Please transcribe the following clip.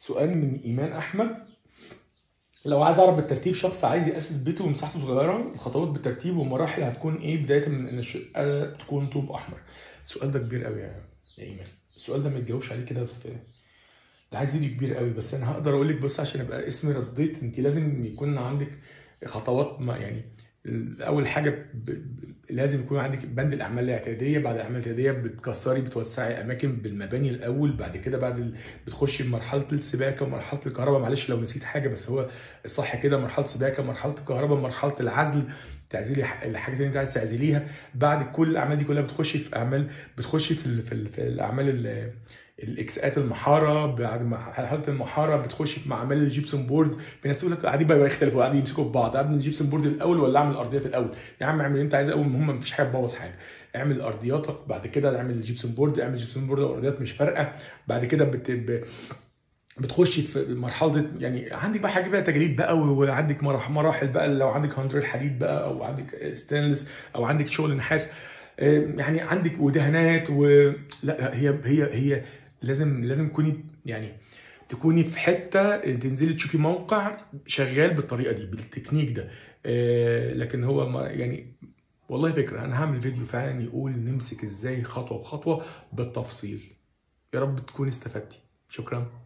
سؤال من ايمان احمد لو عايز اعرف بالترتيب شخص عايز ياسس بيته ومساحته صغيره الخطوات بالترتيب والمراحل هتكون ايه بدايه من ان الشقه تكون طوب احمر السؤال ده كبير قوي يا يا ايمان السؤال ده ما يتجاوبش عليه كده في ده عايز فيديو كبير قوي بس انا هقدر اقول لك بس عشان ابقى اسمي رديت انت لازم يكون عندك خطوات ما يعني اول حاجه ب... ب... لازم يكون عندك بند الاعمال الاعتياديه بعد الاعمال الاعتياديه بتكسري بتوسعي اماكن بالمباني الاول بعد كده بعد ال... بتخشي بمرحله السباكه ومرحله الكهرباء معلش لو نسيت حاجه بس هو الصح كده مرحله سباكه مرحله الكهرباء مرحله العزل تعزلي الحاجات اللي انت عايز تعزليها بعد كل الاعمال دي كلها بتخشي في اعمال بتخشي في ال... في, ال... في الاعمال ال... الاكسات المحاره بعد ما حاله المحاره بتخش في اعمال الجيبسون بورد في ناس تقول لك قاعدين بقى يختلفوا قاعدين يمسكوا في بعض اعمل الجيبسون بورد الاول ولا اعمل الارضيات الاول يا عم اعمل اللي انت عايزه اول المهم مفيش حاجه تبوظ حاجه اعمل ارضياتك بعد كده اعمل الجيبسون بورد اعمل الجيبسون بورد والارضيات مش فارقه بعد كده بت... ب... بتخشي في مرحله يعني عندك بقى حاجه بقى تجريد بقى وعندك مراحل بقى لو عندك هاندرل حديد بقى او عندك ستانلس او عندك شغل نحاس يعني عندك ودهانات و لا هي هي هي لازم لازم تكوني يعني تكوني في حته تنزلي تشوفي موقع شغال بالطريقه دي بالتكنيك ده آه لكن هو ما يعني والله فكره انا هعمل فيديو فعلا يقول نمسك ازاي خطوه بخطوه بالتفصيل يا رب تكوني استفدتي شكرا